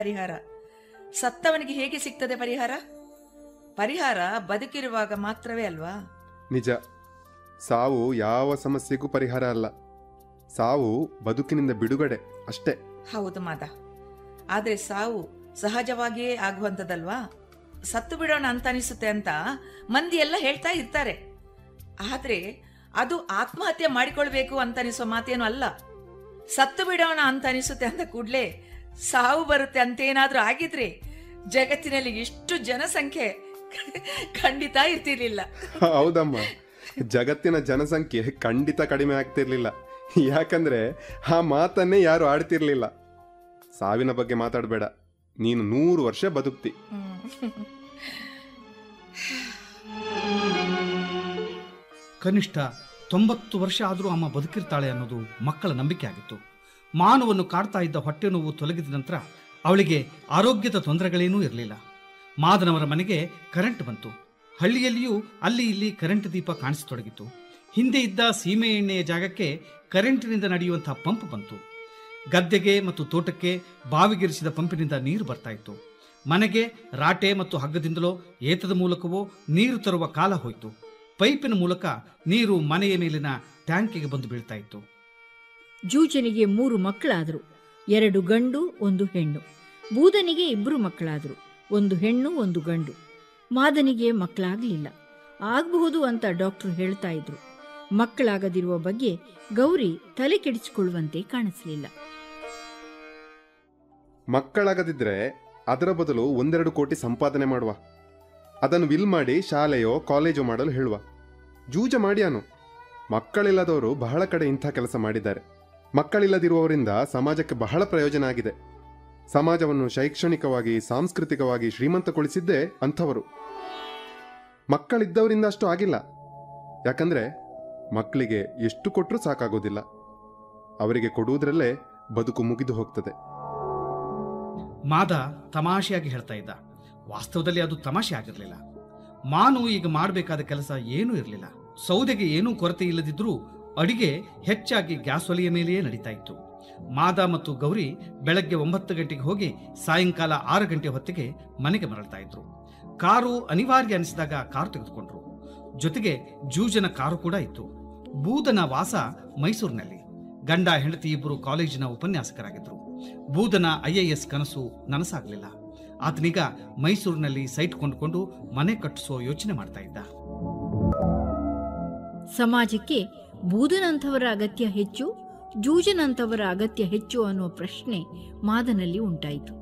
ಪರಿಹಾರ ಸತ್ತವನಿಗೆ ಹೇಗೆ ಸಿಗ್ತದೆ ಪರಿಹಾರ ಪರಿಹಾರ ಬದುಕಿರುವಾಗ ಮಾತ್ರವೇ ಅಲ್ವಾ ನಿಜ ಸಾವು ಯಾವ ಸಮಸ್ಯೆಗೂ ಪರಿಹಾರ ಅಲ್ಲ ಸಾವು ಬದುಕಿನಿಂದ ಬಿಡುಗಡೆ ಅಷ್ಟೇ ಹೌದು ಮಾದ ಆದ್ರೆ ಸಾವು ಸಹಜವಾಗಿಯೇ ಆಗುವಂಥದ್ದಲ್ವಾ ಸತ್ತು ಬಿಡೋಣ ಅಂತ ಅನಿಸುತ್ತೆ ಅಂತ ಮಂದಿ ಎಲ್ಲ ಹೇಳ್ತಾ ಇರ್ತಾರೆ ಆದ್ರೆ ಅದು ಆತ್ಮಹತ್ಯೆ ಮಾಡಿಕೊಳ್ಬೇಕು ಅಂತ ಅನಿಸೋ ಮಾತೇನು ಅಲ್ಲ ಸತ್ತು ಬಿಡೋಣ ಅಂತ ಅನಿಸುತ್ತೆ ಅಂದ ಕೂಡ್ಲೆ ಸಾವು ಬರುತ್ತೆ ಅಂತೇನಾದ್ರೂ ಆಗಿದ್ರೆ ಜಗತ್ತಿನಲ್ಲಿ ಇಷ್ಟು ಜನಸಂಖ್ಯೆ ಖಂಡಿತ ಇರ್ತಿರ್ಲಿಲ್ಲ ಹೌದಮ್ಮ ಜಗತ್ತಿನ ಜನಸಂಖ್ಯೆ ಖಂಡಿತ ಕಡಿಮೆ ಆಗ್ತಿರ್ಲಿಲ್ಲ ಯಾಕಂದ್ರೆ ಆ ಮಾತನ್ನೇ ಯಾರು ಆಡ್ತಿರ್ಲಿಲ್ಲ ಸಾವಿನ ಬಗ್ಗೆ ಮಾತಾಡಬೇಡ ನೀನು ನೂರು ವರ್ಷ ಬದುಕ್ತಿ ಹ್ಮ್. ಕನಿಷ್ಠ ತೊಂಬತ್ತು ವರ್ಷ ಆದರೂ ಅಮ್ಮ ಬದುಕಿರ್ತಾಳೆ ಅನ್ನೋದು ಮಕ್ಕಳ ನಂಬಿಕೆ ಆಗಿತ್ತು ಮಾನವನ್ನು ಕಾಡ್ತಾ ಇದ್ದ ಹೊಟ್ಟೆ ನೋವು ತೊಲಗಿದ ನಂತರ ಅವಳಿಗೆ ಆರೋಗ್ಯದ ತೊಂದರೆಗಳೇನೂ ಇರಲಿಲ್ಲ ಮಾದನವರ ಮನೆಗೆ ಕರೆಂಟ್ ಬಂತು ಹಳ್ಳಿಯಲ್ಲಿಯೂ ಅಲ್ಲಿ ಇಲ್ಲಿ ಕರೆಂಟ್ ದೀಪ ಕಾಣಿಸತೊಡಗಿತು ಹಿಂದೆ ಇದ್ದ ಸೀಮೆ ಎಣ್ಣೆಯ ಜಾಗಕ್ಕೆ ಕರೆಂಟಿನಿಂದ ನಡೆಯುವಂತಹ ಪಂಪ್ ಬಂತು ಗದ್ದೆಗೆ ಮತ್ತು ತೋಟಕ್ಕೆ ಬಾವಿಗಿರಿಸಿದ ಪಂಪಿನಿಂದ ನೀರು ಬರ್ತಾ ಇತ್ತು ಮನೆಗೆ ರಾಟೆ ಮತ್ತು ಹಗ್ಗದಿಂದಲೋ ಏತದ ಮೂಲಕವೋ ನೀರು ತರುವ ಕಾಲ ಹೋಯಿತು ಪೈಪಿನ ಮೂಲಕ ನೀರು ಮನೆಯ ಮೇಲಿನ ಟ್ಯಾಂಕಿಗೆ ಬಂದು ಬೀಳ್ತಾ ಇತ್ತು ಜೂಜನಿಗೆ ಮೂರು ಮಕ್ಕಳಾದರು ಎರಡು ಗಂಡು ಒಂದು ಹೆಣ್ಣು ಬೂದನಿಗೆ ಇಬ್ಬರು ಮಕ್ಕಳಾದರು ಒಂದು ಹೆಣ್ಣು ಒಂದು ಗಂಡು ಮಾದನಿಗೆ ಮಕ್ಕಳಾಗಲಿಲ್ಲ ಆಗಬಹುದು ಅಂತ ಡಾಕ್ಟರ್ ಹೇಳ್ತಾ ಇದ್ರು ಮಕ್ಕಳಾಗದಿರುವ ಬಗ್ಗೆ ಗೌರಿ ತಲೆ ಕೆಡಿಸಿಕೊಳ್ಳುವಂತೆ ಕಾಣಿಸಲಿಲ್ಲ ಮಕ್ಕಳಾಗದಿದ್ರೆ ಅದರ ಬದಲು ಒಂದೆರಡು ಕೋಟಿ ಸಂಪಾದನೆ ಮಾಡುವ ಅದನ್ನು ವಿಲ್ ಮಾಡಿ ಶಾಲೆಯೋ ಕಾಲೇಜೋ ಮಾಡಲು ಹೇಳುವ ಜೂಜ ಮಾಡಿಯಾನು ಮಕ್ಕಳಿಲ್ಲದವರು ಬಹಳ ಕಡೆ ಇಂಥ ಕೆಲಸ ಮಾಡಿದ್ದಾರೆ ಮಕ್ಕಳಿಲ್ಲದಿರುವವರಿಂದ ಸಮಾಜಕ್ಕೆ ಬಹಳ ಪ್ರಯೋಜನ ಆಗಿದೆ ಸಮಾಜವನ್ನು ಶೈಕ್ಷಣಿಕವಾಗಿ ಸಾಂಸ್ಕೃತಿಕವಾಗಿ ಶ್ರೀಮಂತಗೊಳಿಸಿದ್ದೇ ಅಂಥವರು ಮಕ್ಕಳಿದ್ದವರಿಂದ ಅಷ್ಟು ಆಗಿಲ್ಲ ಯಾಕಂದ್ರೆ ಮಕ್ಕಳಿಗೆ ಎಷ್ಟು ಕೊಟ್ಟರೂ ಸಾಕಾಗೋದಿಲ್ಲ ಅವರಿಗೆ ಕೊಡುವುದರಲ್ಲೇ ಬದುಕು ಮುಗಿದು ಹೋಗ್ತದೆ ಮಾದ ತಮಾಷೆಯಾಗಿ ಹೇಳ್ತಾ ಇದ್ದ ವಾಸ್ತವದಲ್ಲಿ ಅದು ತಮಾಷೆ ಆಗಿರಲಿಲ್ಲ ಮಾನು ಈಗ ಮಾಡಬೇಕಾದ ಕೆಲಸ ಏನೂ ಇರಲಿಲ್ಲ ಸೌದೆಗೆ ಏನೂ ಕೊರತೆ ಇಲ್ಲದಿದ್ರೂ ಅಡಿಗೆ ಹೆಚ್ಚಾಗಿ ಗ್ಯಾಸ್ ಒಲೆಯ ಮೇಲೆಯೇ ನಡೀತಾ ಇತ್ತು ಮಾದ ಮತ್ತು ಗೌರಿ ಬೆಳಗ್ಗೆ ಒಂಬತ್ತು ಗಂಟೆಗೆ ಹೋಗಿ ಸಾಯಂಕಾಲ ಆರು ಗಂಟೆ ಹೊತ್ತಿಗೆ ಮನೆಗೆ ಮರಳ್ತಾ ಇದ್ರು ಕಾರು ಅನಿವಾರ್ಯ ಅನಿಸಿದಾಗ ಕಾರು ತೆಗೆದುಕೊಂಡ್ರು ಜೊತೆಗೆ ಜೂಜನ ಕಾರು ಕೂಡ ಇತ್ತು ಬೂದನ ವಾಸ ಮೈಸೂರಿನಲ್ಲಿ ಗಂಡ ಹೆಂಡತಿ ಇಬ್ಬರು ಕಾಲೇಜಿನ ಉಪನ್ಯಾಸಕರಾಗಿದ್ರು ಬೂದನ ಐಎಎಸ್ ಕನಸು ನನಸಾಗಲಿಲ್ಲ ಆತನೀಗ ಮೈಸೂರಿನಲ್ಲಿ ಸೈಟ್ ಕೊಂಡುಕೊಂಡು ಮನೆ ಕಟ್ಟಿಸೋ ಯೋಚನೆ ಮಾಡ್ತಾ ಇದ್ದ ಸಮಾಜಕ್ಕೆ ಬೂದನಂಥವರ ಅಗತ್ಯ ಹೆಚ್ಚು ಜೂಜನಂಥವರ ಅಗತ್ಯ ಹೆಚ್ಚು ಅನ್ನುವ ಪ್ರಶ್ನೆ ಮಾದನಲ್ಲಿ ಉಂಟಾಯಿತು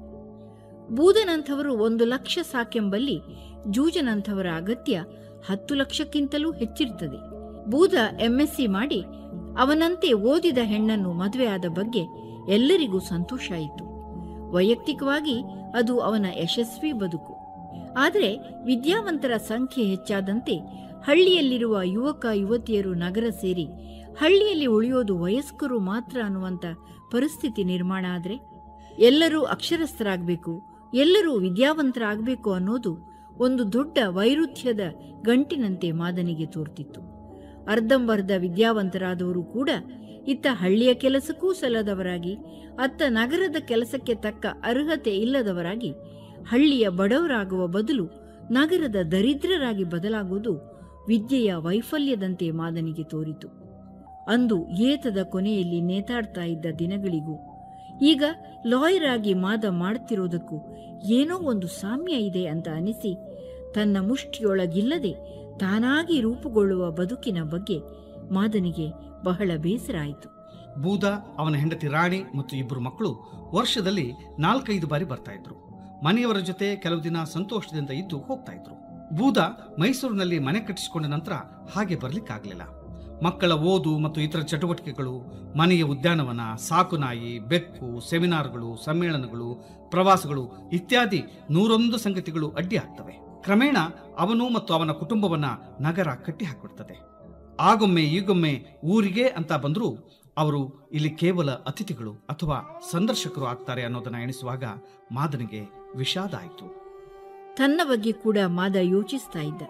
ಬೂದನಂಥವರು ಒಂದು ಲಕ್ಷ ಸಾಕೆಂಬಲ್ಲಿ ಜೂಜನಂಥವರ ಅಗತ್ಯ ಹತ್ತು ಲಕ್ಷಕ್ಕಿಂತಲೂ ಹೆಚ್ಚಿರ್ತದೆ ಬೂದ ಎಂಎಸ್ಸಿ ಮಾಡಿ ಅವನಂತೆ ಓದಿದ ಹೆಣ್ಣನ್ನು ಮದುವೆಯಾದ ಬಗ್ಗೆ ಎಲ್ಲರಿಗೂ ಸಂತೋಷ ಆಯಿತು ವೈಯಕ್ತಿಕವಾಗಿ ಅದು ಅವನ ಯಶಸ್ವಿ ಬದುಕು ಆದರೆ ವಿದ್ಯಾವಂತರ ಸಂಖ್ಯೆ ಹೆಚ್ಚಾದಂತೆ ಹಳ್ಳಿಯಲ್ಲಿರುವ ಯುವಕ ಯುವತಿಯರು ನಗರ ಸೇರಿ ಹಳ್ಳಿಯಲ್ಲಿ ಉಳಿಯೋದು ವಯಸ್ಕರು ಮಾತ್ರ ಅನ್ನುವಂಥ ಪರಿಸ್ಥಿತಿ ನಿರ್ಮಾಣ ಆದರೆ ಎಲ್ಲರೂ ಅಕ್ಷರಸ್ಥರಾಗಬೇಕು ಎಲ್ಲರೂ ವಿದ್ಯಾವಂತರಾಗಬೇಕು ಅನ್ನೋದು ಒಂದು ದೊಡ್ಡ ವೈರುಧ್ಯದ ಗಂಟಿನಂತೆ ಮಾದನಿಗೆ ತೋರ್ತಿತ್ತು ಅರ್ಧಂಬರ್ಧ ವಿದ್ಯಾವಂತರಾದವರು ಕೂಡ ಇತ್ತ ಹಳ್ಳಿಯ ಕೆಲಸಕ್ಕೂ ಸಲ್ಲದವರಾಗಿ ಅತ್ತ ನಗರದ ಕೆಲಸಕ್ಕೆ ತಕ್ಕ ಅರ್ಹತೆ ಇಲ್ಲದವರಾಗಿ ಹಳ್ಳಿಯ ಬಡವರಾಗುವ ಬದಲು ನಗರದ ದರಿದ್ರರಾಗಿ ಬದಲಾಗುವುದು ವಿದ್ಯೆಯ ವೈಫಲ್ಯದಂತೆ ಮಾದನಿಗೆ ತೋರಿತು ಅಂದು ಏತದ ಕೊನೆಯಲ್ಲಿ ನೇತಾಡ್ತಾ ಇದ್ದ ದಿನಗಳಿಗೂ ಈಗ ಲಾಯರ್ ಆಗಿ ಮಾದ ಮಾಡ್ತಿರೋದಕ್ಕೂ ಏನೋ ಒಂದು ಸಾಮ್ಯ ಇದೆ ಅಂತ ಅನಿಸಿ ತನ್ನ ಮುಷ್ಟಿಯೊಳಗಿಲ್ಲದೆ ತಾನಾಗಿ ರೂಪುಗೊಳ್ಳುವ ಬದುಕಿನ ಬಗ್ಗೆ ಮಾದನಿಗೆ ಬಹಳ ಬೇಸರ ಆಯಿತು ಬೂದ ಅವನ ಹೆಂಡತಿ ರಾಣಿ ಮತ್ತು ಇಬ್ಬರು ಮಕ್ಕಳು ವರ್ಷದಲ್ಲಿ ನಾಲ್ಕೈದು ಬಾರಿ ಬರ್ತಾ ಇದ್ರು ಮನೆಯವರ ಜೊತೆ ಕೆಲವು ದಿನ ಸಂತೋಷದಿಂದ ಇದ್ದು ಹೋಗ್ತಾ ಇದ್ರು ಬೂದ ಮೈಸೂರಿನಲ್ಲಿ ಮನೆ ಕಟ್ಟಿಸಿಕೊಂಡ ನಂತರ ಹಾಗೆ ಬರ್ಲಿಕ್ಕಾಗ್ಲಿಲ್ಲ ಮಕ್ಕಳ ಓದು ಮತ್ತು ಇತರ ಚಟುವಟಿಕೆಗಳು ಮನೆಯ ಉದ್ಯಾನವನ ಸಾಕುನಾಯಿ ಬೆಕ್ಕು ಸೆಮಿನಾರ್ಗಳು ಸಮ್ಮೇಳನಗಳು ಪ್ರವಾಸಗಳು ಇತ್ಯಾದಿ ನೂರೊಂದು ಸಂಗತಿಗಳು ಅಡ್ಡಿ ಆಗ್ತವೆ ಕ್ರಮೇಣ ಅವನು ಮತ್ತು ಅವನ ಕುಟುಂಬವನ್ನ ನಗರ ಕಟ್ಟಿ ಹಾಕಿಬಿಡ್ತದೆ ಆಗೊಮ್ಮೆ ಈಗೊಮ್ಮೆ ಊರಿಗೆ ಅಂತ ಬಂದರೂ ಅವರು ಇಲ್ಲಿ ಕೇವಲ ಅತಿಥಿಗಳು ಅಥವಾ ಸಂದರ್ಶಕರು ಆಗ್ತಾರೆ ಅನ್ನೋದನ್ನ ಎಣಿಸುವಾಗ ಮಾದನಿಗೆ ವಿಷಾದ ಆಯಿತು ತನ್ನ ಬಗ್ಗೆ ಕೂಡ ಮಾದ ಯೋಚಿಸ್ತಾ ಇದ್ದ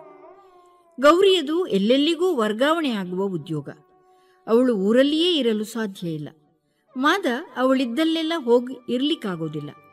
ಗೌರಿಯದು ಎಲ್ಲೆಲ್ಲಿಗೂ ವರ್ಗಾವಣೆ ಆಗುವ ಉದ್ಯೋಗ ಅವಳು ಊರಲ್ಲಿಯೇ ಇರಲು ಸಾಧ್ಯ ಇಲ್ಲ ಮಾದ ಅವಳಿದ್ದಲ್ಲೆಲ್ಲ ಹೋಗಿ ಇರ್ಲಿಕ್ಕಾಗೋದಿಲ್ಲ